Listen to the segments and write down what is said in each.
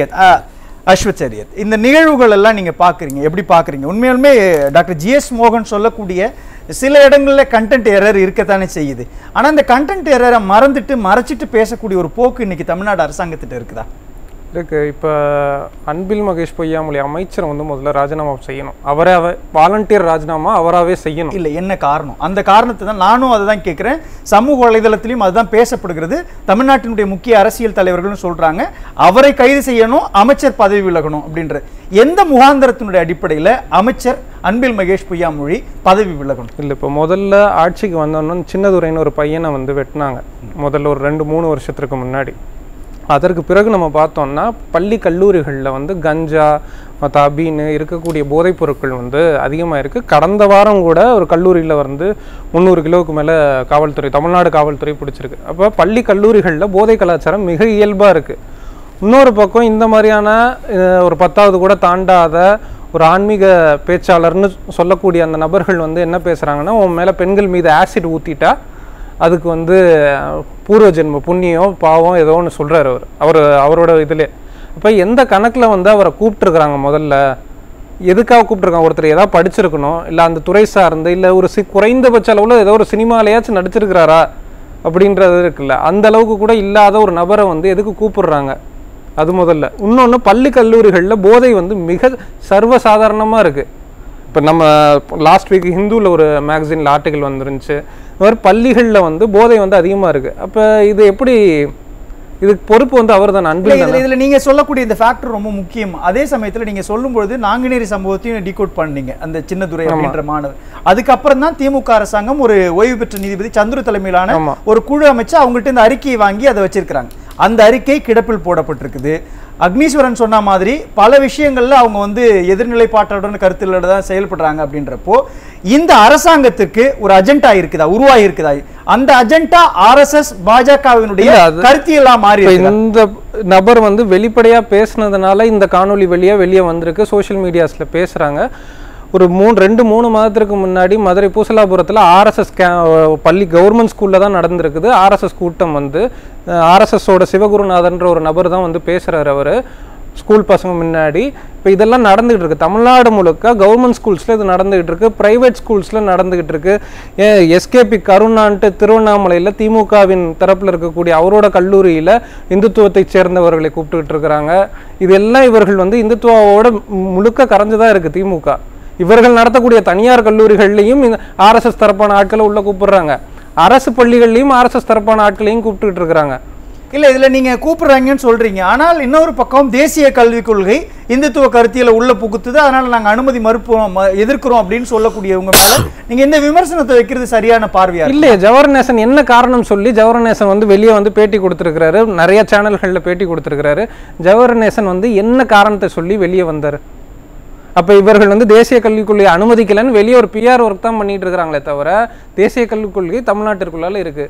அஹ், அஸ்வத் சரியத் இந்த நிகழ்வுகள் எல்லாம் நீங்க பாக்குறீங்க எப்படி பாக்குறீங்க உண்மையாலுமே டாக்டர் ஜிஎஸ் மோகன் சொல்லக்கூடிய சில இடங்கள்ல கண்டென்ட் எரர் இருக்கத்தானே செய்யுது ஆனா இந்த கண்டென்ட் எரரை மறந்துட்டு மறைச்சிட்டு பேசக்கூடிய ஒரு போக்கு இன்னைக்கு தமிழ்நாடு அரசாங்கத்திட்ட இருக்குதா இருக்கு இப்போ அன்பில் மகேஷ் பொய்யாமொழி அமைச்சர் வந்து முதல்ல ராஜினாமா செய்யணும் அவரே அவ வாலண்டியர் ராஜினாமா அவராகவே செய்யணும் இல்ல என்ன காரணம் அந்த காரணத்தை தான் நானும் அதை தான் கேட்குறேன் சமூக வலைதளத்திலையும் அதுதான் பேசப்படுகிறது தமிழ்நாட்டினுடைய முக்கிய அரசியல் தலைவர்களும் சொல்றாங்க அவரை கைது செய்யணும் அமைச்சர் பதவி விலகணும் அப்படின்ற எந்த முகாந்திரத்தினுடைய அடிப்படையில அமைச்சர் அன்பில் மகேஷ் பொய்யாமொழி பதவி விலகணும் இல்லை இப்போ முதல்ல ஆட்சிக்கு வந்தோன்னு சின்னதுரைன்னு ஒரு பையனை வந்து வெட்டினாங்க முதல்ல ஒரு ரெண்டு மூணு வருஷத்துக்கு முன்னாடி அதற்கு பிறகு நம்ம பார்த்தோம்னா பள்ளி கல்லூரிகளில் வந்து கஞ்சா மற்ற அபீனு இருக்கக்கூடிய போதைப் பொருட்கள் வந்து அதிகமாக இருக்குது கடந்த வாரம் கூட ஒரு கல்லூரியில் வந்து முந்நூறு கிலோவுக்கு மேலே காவல்துறை தமிழ்நாடு காவல்துறை பிடிச்சிருக்கு அப்போ பள்ளி கல்லூரிகளில் போதை கலாச்சாரம் மிக இயல்பாக இருக்குது இன்னொரு பக்கம் இந்த மாதிரியான அஹ், ஒரு பத்தாவது கூட தாண்டாத ஒரு ஆன்மீக பேச்சாளர்னு சொல்லக்கூடிய அந்த நபர்கள் வந்து என்ன பேசுகிறாங்கன்னா உன் மேலே பெண்கள் மீது ஆசிட் ஊற்றிட்டா அதுக்கு வந்து அஹ், பூர்வ ஜென்ம புண்ணியம் பாவம் ஏதோ ஒன்று சொல்கிறார் அவர் அவர் அவரோட இதிலே அப்போ எந்த கணக்கில் வந்து அவரை கூப்பிட்டுருக்குறாங்க முதல்ல எதுக்காக கூப்பிட்டுருக்காங்க ஒருத்தர் ஏதாவது படிச்சிருக்கணும் இல்லை அந்த துறை சார்ந்து இல்லை ஒரு சி குறைந்தபட்ச அளவில் ஏதோ ஒரு சினிமாலையாச்சும் நடிச்சிருக்கிறாரா அப்படின்றது இருக்குல்ல அந்த அளவுக்கு கூட இல்லாத ஒரு நபரை வந்து எதுக்கு கூப்பிடுறாங்க அது முதல்ல இன்னொன்று பள்ளி கல்லூரிகளில் போதை வந்து மிக சர்வசாதாரணமாக இருக்குது இப்போ நம்ம லாஸ்ட் வீக் ஹிந்துவில் ஒரு மேகசினில் ஆர்டிக்கல் வந்துருந்துச்சு இந்த மாதிரி பள்ளிகளில் வந்து போதை வந்து அதிகமாக இருக்குது அப்போ இது எப்படி இதுக்கு பொறுப்பு வந்து அவர் தான் இல்ல, அன்பில் இதுல இதுல நீங்க சொல்லக்கூடிய இந்த ஃபேக்டர் ரொம்ப முக்கியம் அதே சமயத்துல நீங்க சொல்லும்பொழுது நாங்குநேரி சம்பவத்தையும் டிகோட் பண்ணீங்க அந்த சின்னதுரை அப்படின்ற மாணவர் அதுக்கப்புறம் தான் திமுக அரசாங்கம் ஒரு ஓய்வு பெற்ற நீதிபதி சந்துரு தலைமையிலான ஆமா. ஒரு குழு அமைச்சு அவங்கள்ட்ட இந்த அறிக்கையை வாங்கி அதை வச்சிருக்கிறாங்க அந்த அறிக்கை கிடப்பில் போடப்பட்டிருக்குது அக்னீஸ்வரன் சொன்ன மாதிரி பல விஷயங்கள்ல அவங்க வந்து எதிர்நிலைப்பாட்டுடன் கருத்துல தான் செயல்படுறாங்க அப்படின்றப்போ இந்த அரசாங்கத்திற்கு ஒரு அஜெண்டா இருக்குதா உருவாகி இருக்குதா அந்த அஜெண்டா ஆர்எஸ்எஸ் பாஜகவினுடைய இல்ல, அது- கருத்தியலா மாறி இப்ப இருக்குதா? இந்த நபர் வந்து வெளிப்படையா பேசுனதுனால இந்த காணொளி வெளியே வெளியே வந்திருக்கு சோஷியல் மீடியாஸ்ல பேசுறாங்க ஒரு மூணு ரெண்டு மூணு மாதத்துக்கு முன்னாடி மதுரை பூசலாபுரத்தில் ஆர்எஸ்எஸ் கே பள்ளி கவர்மெண்ட் ஸ்கூலில் தான் நடந்திருக்குது ஆர்எஸ்எஸ் கூட்டம் வந்து ஆர்எஸ்எஸோட சிவகுருநாதன்ற ஒரு நபர் தான் வந்து பேசுகிறார் அவர் ஸ்கூல் பசங்க முன்னாடி இப்போ இதெல்லாம் நடந்துகிட்டு இருக்கு தமிழ்நாடு முழுக்க கவர்மெண்ட் ஸ்கூல்ஸில் இது நடந்துகிட்டு இருக்கு ப்ரைவேட் ஸ்கூல்ஸில் நடந்துகிட்டு இருக்கு ஏன் எஸ்கேபி கருணான்ட்டு திருவண்ணாமலையில் திமுகவின் தரப்பில் இருக்கக்கூடிய அவரோட கல்லூரியில் இந்துத்துவத்தைச் சேர்ந்தவர்களை கூப்பிட்டுக்கிட்டு இருக்கிறாங்க இதெல்லாம் இவர்கள் வந்து இந்துத்துவாவோட முழுக்க கரைஞ்சு தான் இருக்குது திமுக இவர்கள் நடத்தக்கூடிய தனியார் கல்லூரிகள்லையும் இந்த ஆர்எஸ்எஸ் தரப்பான ஆட்களை உள்ள கூப்பிடுறாங்க அரசு பள்ளிகள்லையும் ஆர்எஸ்எஸ் தரப்பான ஆட்களையும் கூப்பிட்டுக்கிட்டு இருக்கிறாங்க இல்ல இதுல நீங்க கூப்பிடுறாங்கன்னு சொல்றீங்க ஆனால் இன்னொரு பக்கம் தேசிய கல்விக் கொள்கை இந்துத்துவ கருத்தியல உள்ள புகுத்துது அதனால நாங்க அனுமதி மறுப்போம் ம- எதிர்க்கிறோம் அப்படின்னு சொல்லக்கூடியவங்க மேல நீங்க இந்த விமர்சனத்தை வைக்கிறது சரியான பார்வையா இருக்கு. இல்லையே ஜவஹர்நேசன் என்ன காரணம் சொல்லி ஜவஹர்நேசன் வந்து வெளியே வந்து பேட்டி கொடுத்துருக்கிறாரு நிறைய சேனல்களில் பேட்டி கொடுத்துருக்கிறாரு ஜவஹர்நேசன் வந்து என்ன காரணத்தை சொல்லி வெளியே வந்தார் அப்போ இவர்கள் வந்து தேசிய கல்விக் கொள்கையை அனுமதிக்கலைன்னு வெளியே ஒரு பிஆர் ஒர்க் தான் பண்ணிட்டு இருக்கிறாங்களே தவிர தேசிய கல்விக் கொள்கை தமிழ்நாட்டிற்குள்ளால இருக்கு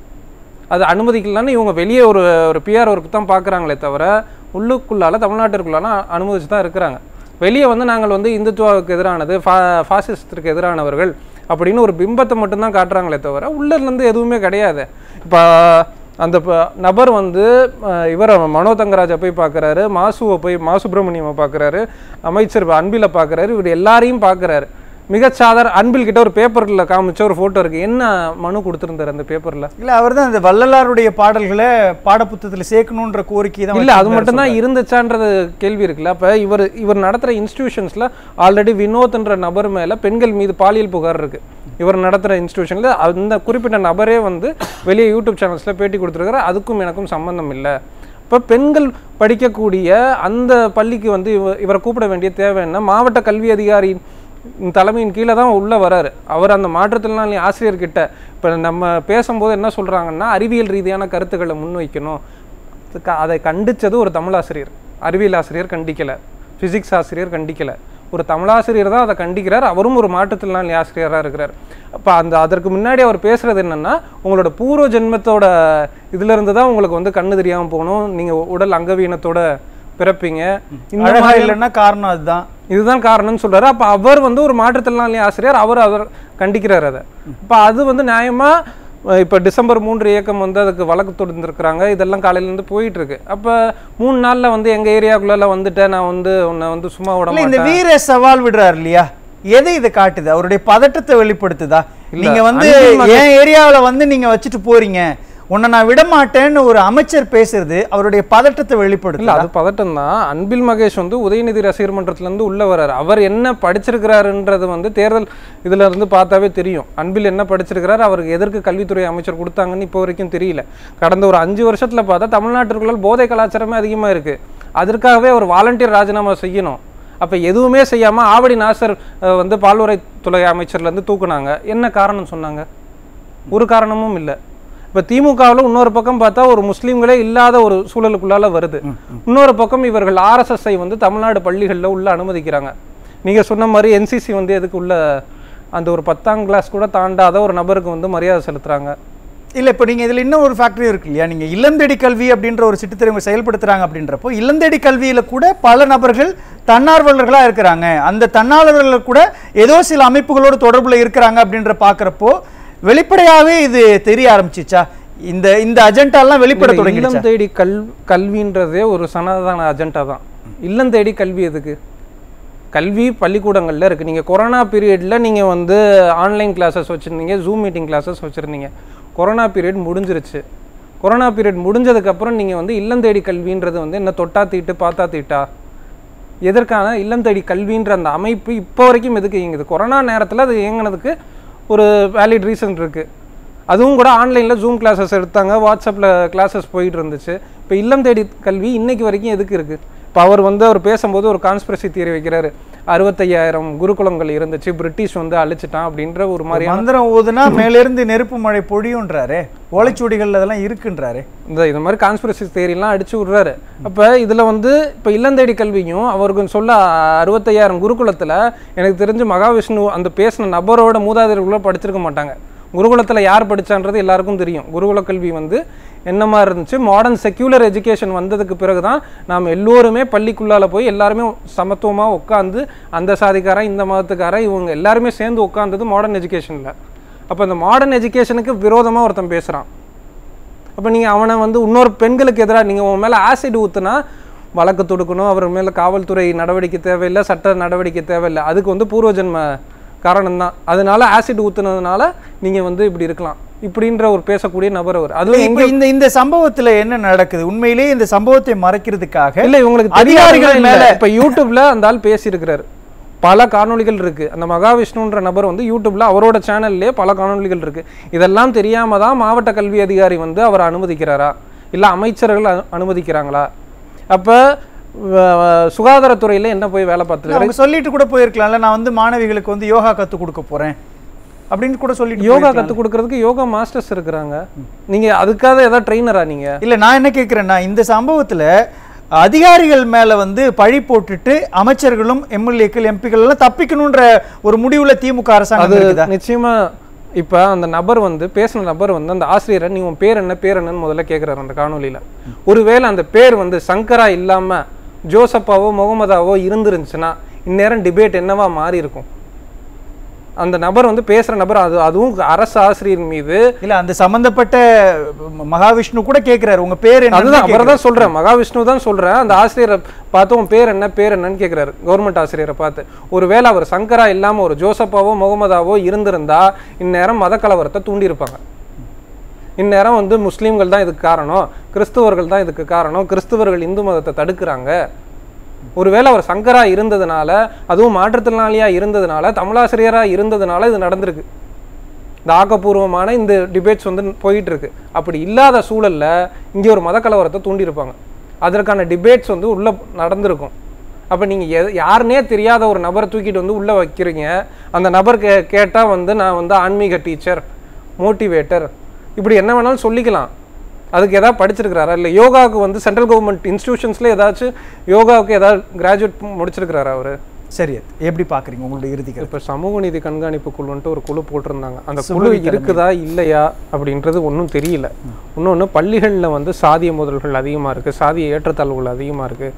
அது அனுமதிக்கலன்னு இவங்க வெளியே ஒரு ஒரு பிஆர் ஒர்க் தான் பார்க்குறாங்களே தவிர உள்ளுக்குள்ளால தமிழ்நாட்டிற்குள்ளால அனுமதிச்சு தான் இருக்கிறாங்க வெளியே வந்து நாங்கள் வந்து இந்துத்துவாவுக்கு எதிரானது ஃபா ஃபாசிசத்திற்கு எதிரானவர்கள் அப்படின்னு ஒரு பிம்பத்தை மட்டும்தான் காட்டுறாங்களே தவிர உள்ளேருந்து எதுவுமே கிடையாது இப்போ அந்த ப- நபர் வந்து அஹ், இவரை மனோ தங்கராஜை போய் பார்க்குறாரு மாசுவை போய் மா சுப்பிரமணியமை பார்க்குறாரு அமைச்சர் அன்பில பார்க்குறாரு இவர் எல்லாரையும் பார்க்குறாரு மிக சாதாரண அன்பில் கிட்ட ஒரு பேப்பரில் காமிச்ச ஒரு ஃபோட்டோ இருக்குது என்ன மனு கொடுத்துருந்தாரு அந்த பேப்பரில் இல்ல அவர்தான் இந்த வள்ளலாருடைய பாடல்களை பாடப்புத்தகத்துல சேர்க்கணுன்ற கோரிக்கை தான் இல்ல அது வச்சிருந்தாரு மட்டும்தான் இருந்துச்சான்றது கேள்வி இருக்குல்ல அப்ப இவர் இவர் நடத்துற இன்ஸ்டிடியூஷன்ஸ்ல ஆல்ரெடி வினோத்ன்ற நபர் மேல பெண்கள் மீது பாலியல் புகார் இருக்கு இவர் நடத்துற இன்ஸ்டிடியூஷன்ல அந்த குறிப்பிட்ட நபரே வந்து வெளியே யூடியூப் சேனல்ஸ்ல பேட்டி கொடுத்துருக்காரு அதுக்கும் எனக்கும் சம்பந்தம் இல்லை இப்போ பெண்கள் படிக்கக்கூடிய அந்த பள்ளிக்கு வந்து இவ இவரை கூப்பிட வேண்டிய தேவை என்ன மாவட்ட கல்வி அதிகாரி தலைமையின் கீழே தான் உள்ள வராரு அவர் அந்த மாற்றுத்திறனாளி ஆசிரியர்கிட்ட இப்போ நம்ம பேசும்போது என்ன சொல்றாங்கன்னா அறிவியல் ரீதியான கருத்துக்களை முன்வைக்கணும் அதுக்கு அதை கண்டிச்சது ஒரு தமிழாசிரியர் அறிவியல் ஆசிரியர் கண்டிக்கல ஃபிசிக்ஸ் ஆசிரியர் கண்டிக்கல ஒரு தமிழாசிரியர் தான் அதை கண்டிக்கிறார் அவரும் ஒரு மாற்றுத்திறனாளி ஆசிரியராக இருக்கிறார் அப்போ அந்த அதற்கு முன்னாடி அவர் பேசுறது என்னன்னா உங்களோட பூர்வ ஜென்மத்தோட இதுல இருந்து தான் உங்களுக்கு வந்து கண்ணு தெரியாம போகணும் நீங்க உடல் அங்கவீனத்தோட பிறப்பீங்க இந்த அழகா மாதிரி இல்லைன்னா காரணம் அதுதான் இதுதான் காரணம்னு சொல்றாரு அப்ப அவர் வந்து ஒரு மாற்றுத்திறனாளி ஆசிரியர் அவர் அவர் கண்டிக்கிறார் அதை அப்ப அது வந்து நியாயமா இப்போ டிசம்பர் மூன்று இயக்கம் வந்து அதுக்கு வழக்கு தொடுந்திருக்கிறாங்க இதெல்லாம் காலையிலேருந்து போயிட்டு இருக்கு அப்போ மூணு நாளில் வந்து எங்கள் ஏரியாக்குள்ளே வந்துட்டேன் நான் வந்து உன்னை வந்து சும்மா விட இல்ல, இந்த மாட்டேன் வீர சவால் விடுறாரு இல்லையா எதை இது காட்டுது அவருடைய பதட்டத்தை வெளிப்படுத்துதா இல்ல, நீங்க வந்து அன்பில் மகேஷ் என் ஏரியாவுல வந்து நீங்க வச்சுட்டு போறீங்க உன்னை நான் விட மாட்டேன்னு ஒரு அமைச்சர் பேசுறது அவருடைய பதட்டத்தை இல்ல வெளிப்படுத்துதா அது பதட்டம் தான் அன்பில் மகேஷ் வந்து உதயநிதி ரசிகர் மன்றத்துல இருந்து உள்ள வர்றாரு அவர் என்ன படிச்சிருக்கிறாருன்றது வந்து தேர்தல் இதுல இருந்து பார்த்தாவே தெரியும் அன்பில் என்ன படிச்சிருக்கிறாரு அவருக்கு எதற்கு கல்வித்துறை அமைச்சர் கொடுத்தாங்கன்னு இப்போ வரைக்கும் தெரியல கடந்த ஒரு அஞ்சு வருஷத்துல பார்த்தா தமிழ்நாட்டிற்குள்ள போதை கலாச்சாரமே அதிகமா இருக்கு அதற்காகவே அவர் வாலண்டியர் ராஜினாமா செய்யணும் அப்ப எதுவுமே செய்யாம ஆவடி நாசர் அஹ், வந்து பால்வரைத்துறை அமைச்சர்ல இருந்து தூக்குனாங்க என்ன காரணம் சொன்னாங்க ஒரு காரணமும் இல்லை இப்போ திமுகவில் இன்னொரு பக்கம் பார்த்தா ஒரு முஸ்லீம்களே இல்லாத ஒரு சூழலுக்குள்ளால வருது இன்னொரு பக்கம் இவர்கள் ஆர்எஸ்எஸ்ஐ வந்து தமிழ்நாடு பள்ளிகளில் உள்ள அனுமதிக்கிறாங்க நீங்க சொன்ன மாதிரி என்சிசி வந்து எதுக்கு உள்ள அந்த ஒரு பத்தாம் கிளாஸ் கூட தாண்டாத ஒரு நபருக்கு வந்து மரியாதை செலுத்துறாங்க இல்ல இப்போ நீங்க இதுல இன்னும் ஒரு ஃபேக்டரி இருக்கு இல்லையா நீங்க இல்லந்தேடி கல்வி அப்படின்ற ஒரு சிட்டுத்திறமை செயல்படுத்துறாங்க அப்படின்றப்போ இல்லந்தேடி கல்வியில கூட பல நபர்கள் தன்னார்வலர்களா இருக்கிறாங்க அந்த தன்னார்வலர்கள் கூட ஏதோ சில அமைப்புகளோடு தொடர்புல இருக்கிறாங்க அப்படின்ற பாக்குறப்போ வெளிப்படையாவே இது தெரிய ஆரம்பிச்சிச்சா இந்த இந்த அஜெண்டாலாம் வெளிப்பட இல்ல, தொடங்கிடுச்சா இல்லம் தேடி கல் கல்வின்றதே ஒரு சனாதன அஜெண்டா தான் இல்லம் தேடி கல்வி எதுக்கு கல்வி பள்ளிக்கூடங்கள்ல இருக்கு நீங்க கொரோனா பீரியட்ல நீங்க வந்து ஆன்லைன் கிளாஸஸ் வச்சிருந்தீங்க ஜூம் மீட்டிங் கிளாஸஸ் வச்சிருந்தீங்க கொரோனா பீரியட் முடிஞ்சிருச்சு கொரோனா பீரியட் முடிஞ்சதுக்கு அப்புறம் நீங்க வந்து இல்லம் தேடி கல்வின்றது வந்து என்ன தொட்டா தீட்டு பார்த்தா தீட்டா எதற்கான இல்லம் தேடி கல்வின்ற அந்த அமைப்பு இப்போ வரைக்கும் எதுக்கு இயங்குது கொரோனா நேரத்தில் அது இயங்குனதுக்கு ஒரு வேலிட் ரீசன் இருக்கு அதுவும் கூட ஆன்லைனில் ஜூம் கிளாஸஸ் எடுத்தாங்க வாட்ஸ்அப்பில் கிளாஸஸ் போயிட்டு இருந்துச்சு இப்போ இல்லம் தேடி கல்வி இன்னைக்கு வரைக்கும் எதுக்கு இருக்கு இப்போ அவர் வந்து அவர் பேசும்போது ஒரு கான்ஸ்பிரசி தியரி வைக்கிறாரு அறுபத்தையாயிரம் குருகுலங்கள் இருந்துச்சு பிரிட்டிஷ் வந்து அழிச்சிட்டான் அப்படின்ற ஒரு மாதிரியான மந்திரம் ஊதுனா மேலிருந்து நெருப்பு மழை பொழியுன்றாரு ஓலைச்சுவடிகள் அதெல்லாம் இருக்குன்றாரு இந்த இது மாதிரி கான்ஸ்பிரசி தேரியெல்லாம் அடிச்சு விட்றாரு அப்போ இதில் வந்து இப்போ இல்லந்தேடி கல்வியும் அவருக்கு சொல்ல அறுபத்தையாயிரம் குருகுலத்தில் எனக்கு தெரிஞ்சு மகாவிஷ்ணு அந்த பேசின நபரோட மூதாதையர்களும் படிச்சிருக்க மாட்டாங்க குருகுலத்தில் யார் படிச்சான்றது எல்லாருக்கும் தெரியும் குருகுல கல்வி வந்து என்ன மாதிரி இருந்துச்சு மாடர்ன் செக்யூலர் எஜுகேஷன் வந்ததுக்கு பிறகு தான் நாம் எல்லோருமே பள்ளிக்குள்ளால போய் எல்லாருமே சமத்துவமாக உட்காந்து அந்த சாதிக்காரன் இந்த மதத்துக்காரன் இவங்க எல்லாருமே சேர்ந்து உட்காந்தது மாடர்ன் எஜுகேஷனில் அப்போ இந்த மாடர்ன் எஜுகேஷனுக்கு விரோதமாக ஒருத்தன் பேசுகிறான் அப்போ நீங்கள் அவனை வந்து இன்னொரு பெண்களுக்கு எதிராக நீங்கள் உன் மேலே ஆசிட் ஊற்றுனா வழக்கு தொடுக்கணும் அவர் மேலே காவல்துறை நடவடிக்கை தேவையில்லை சட்ட நடவடிக்கை தேவையில்லை அதுக்கு வந்து பூர்வ ஜென்ம காரணம் தான் அதனால ஆசிட் ஊத்துனதுனால நீங்கள் வந்து இப்படி இருக்கலாம் இப்படின்ற ஒரு பேசக்கூடிய நபர் அவர் அதுவும் இப்ப இந்த இந்த சம்பவத்துல என்ன நடக்குது உண்மையிலேயே இந்த சம்பவத்தை மறைக்கிறதுக்காக இல்ல இவங்களுக்கு அதிகாரிகள் அதிகாரிகள் மேல- மேல இப்ப யூடியூப்ல அந்த ஆள் பேசியிருக்கிறாரு பல காணொளிகள் இருக்கு அந்த மகாவிஷ்ணுன்ற நபர் வந்து யூடியூப்ல அவரோட சேனல்லே பல காணொளிகள் இருக்கு இதெல்லாம் தெரியாம தான் மாவட்ட கல்வி அதிகாரி வந்து அவரை அனுமதிக்கிறாரா இல்ல அமைச்சர்கள் அனு- அனுமதிக்கிறாங்களா அப்ப வ- சுகாதாரத்துறையில என்ன போய் வேலை பார்த்துருக்காரு அவங்க சொல்லிட்டு கூட போயிருக்கலாம்ல நான் வந்து மாணவிகளுக்கு வந்து யோகா கத்து கொடுக்க போறேன் அப்படின்னு கூட சொல்லிட்டு யோகா போயிருக்கலாம். கத்து கொடுக்கறதுக்கு யோகா மாஸ்டர்ஸ் இருக்கிறாங்க நீங்க அதுக்காக ஏதாவது ட்ரெயினரா நீங்க இல்ல நான் என்ன கேட்கிறேன்னா இந்த சம்பவத்துல அதிகாரிகள் மேல வந்து பழி போட்டுட்டு அமைச்சர்களும் எம்எல்ஏக்கள் எம்பிக்கள் எல்லாம் தப்பிக்கணும்ன்ற ஒரு முடிவுல திமுக அரசாங்கம் அது இருக்குதா நிச்சயமா இப்ப அந்த நபர் வந்து பேசின நபர் வந்து அந்த ஆசிரியரை நீ உன் பேர் என்ன பேர் என்னன்னு முதல்ல கேக்குறாரு அந்த காணொளியில ஒருவேளை அந்த பேர் வந்து சங்கரா இல்லாம ஜோசப்பாவோ முகமதாவோ இருந்துருந்துச்சுன்னா இந்நேரம் டிபேட் என்னவா மாறி இருக்கும் அந்த நபர் வந்து பேசுற நபர் அது அதுவும் அரசு ஆசிரியர் மீது இல்ல அந்த சம்பந்தப்பட்ட ம- மகாவிஷ்ணு கூட கேக்குறாரு உங்க பேர் என்ன அதுதான் அவரை தான் சொல்றேன் மகாவிஷ்ணு தான் சொல்றேன் அந்த ஆசிரியரை பார்த்து உன் பேர் என்ன பேர் என்னன்னு கேக்குறாரு கவர்மெண்ட் ஆசிரியரை பார்த்து ஒருவேளை அவர் சங்கரா இல்லாம ஒரு ஜோசப்பாவோ முகமதாவோ இருந்திருந்தா இந்நேரம் மத கலவரத்தை தூண்டியிருப்பாங்க இந்நேரம் வந்து முஸ்லீம்கள் தான் இதுக்கு காரணம் கிறிஸ்துவர்கள் தான் இதுக்கு காரணம் கிறிஸ்துவர்கள் இந்து மதத்தை தடுக்கிறாங்க ஒருவேளை அவர் சங்கரா இருந்ததுனால அதுவும் மாற்றுத்திறனாளியா இருந்ததுனால தமிழாசிரியரா இருந்ததுனால இது நடந்திருக்கு இந்த ஆக்கப்பூர்வமான இந்த டிபேட்ஸ் வந்து போயிட்டு இருக்கு அப்படி இல்லாத சூழல்ல இங்கே ஒரு மத கலவரத்தை தூண்டியிருப்பாங்க அதற்கான டிபேட்ஸ் வந்து உள்ள நடந்திருக்கும் அப்போ நீங்கள் எ யாருனே தெரியாத ஒரு நபரை தூக்கிட்டு வந்து உள்ளே வைக்கிறீங்க அந்த நபர் கே கேட்டால் வந்து நான் வந்து ஆன்மீக டீச்சர் மோட்டிவேட்டர் இப்படி என்ன வேணாலும் சொல்லிக்கலாம் அதுக்கு ஏதாவது படிச்சிருக்கிறாரா இல்லை யோகாவுக்கு வந்து சென்ட்ரல் கவர்மெண்ட் இன்ஸ்டிடியூஷன்ஸில் ஏதாச்சும் யோகாவுக்கு ஏதாவது கிராஜுவேட் முடிச்சிருக்கிறாரா அவர் சரி எப்படி பாக்குறீங்க உங்களுடைய இறுதி கருத்து? இப்போ சமூக நீதி கண்காணிப்பு குழுன்ட்டு ஒரு குழு போட்டிருந்தாங்க அந்த சுமதி குழு தலைமை. இருக்குதா இல்லையா அப்படின்றது ஒன்றும் தெரியல இன்னொன்று பள்ளிகளில் வந்து சாதிய முதல்கள் அதிகமாக இருக்குது சாதிய ஏற்றத்தாழ்வுகள் அதிகமாக இருக்குது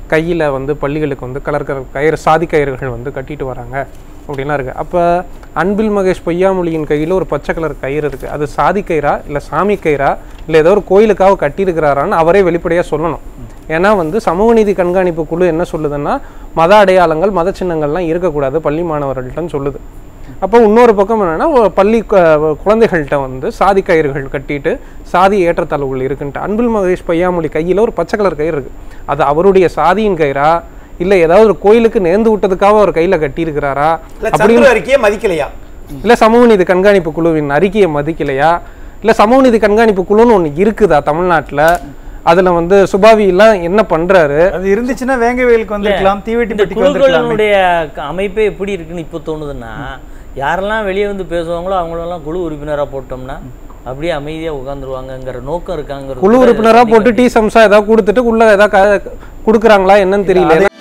கையில் வந்து பள்ளிகளுக்கு வந்து கலர் கலர் கயிறு சாதி கயிறுகள் வந்து கட்டிட்டு வராங்க அப்படின்லாம் இருக்குது அப்போ அன்பில் மகேஷ் பொய்யாமொழியின் கையில் ஒரு பச்சை கலர் கயிறு இருக்குது அது சாதி கயிறா இல்லை சாமி கயிறா இல்லை ஏதோ ஒரு கோயிலுக்காக கட்டியிருக்கிறாரான்னு அவரே வெளிப்படையாக சொல்லணும் ஏன்னா வந்து சமூக நீதி கண்காணிப்பு குழு என்ன சொல்லுதுன்னா மத அடையாளங்கள் மத சின்னங்கள்லாம் இருக்கக்கூடாது பள்ளி மாணவர்கள்ட்டன்னு சொல்லுது அப்போ இன்னொரு பக்கம் என்னன்னா ஒரு பள்ளி கு- குழந்தைகள்கிட்ட வந்து சாதி கயிறுகள் கட்டிட்டு சாதி ஏற்றத்தாழ்வுகள் இருக்குன்ட்டு அன்பில் மகேஷ் பையாமொழி கையில் ஒரு பச்சை கலர் கயிறு இருக்கு அது அவருடைய சாதியின் கயிறா இல்லை ஏதாவது ஒரு கோயிலுக்கு நேர்ந்து விட்டதுக்காக அவர் கையில் கட்டியிருக்கிறாரா இல்ல அப்படி சந்துரு அறிக்கையை மதிக்கலையா இல்லை சமூக நீதி கண்காணிப்பு குழுவின் அறிக்கையை மதிக்கலையா இல்லை சமூக நீதி கண்காணிப்பு குழுன்னு ஒன்று இருக்குதா தமிழ்நாட்டில் அதில் வந்து சுபாவி எல்லாம் என்ன பண்றாரு அது இருந்துச்சுன்னா வேங்க வயலுக்கு வந்திருக்கலாம் தீவெட்டி இந்த பெட்டிக்கு வந்திருக்கலாம் குழுக்களினுடைய க- அமைப்பே எப்படி இருக்குன்னு இப்போ தோணுதுன்னா யாரெல்லாம் வெளியே வந்து பேசுவாங்களோ அவங்களெல்லாம் குழு உறுப்பினரா போட்டோம்னா அப்படியே அமைதியா உட்காந்துருவாங்கங்கிற நோக்கம் இருக்காங்க குழு உறுப்பினராக போட்டு டீ சம்சா ஏதாவது கொடுத்துட்டு உள்ள ஏதாவது க- கொடுக்குறாங்களா என்னன்னு தெரியல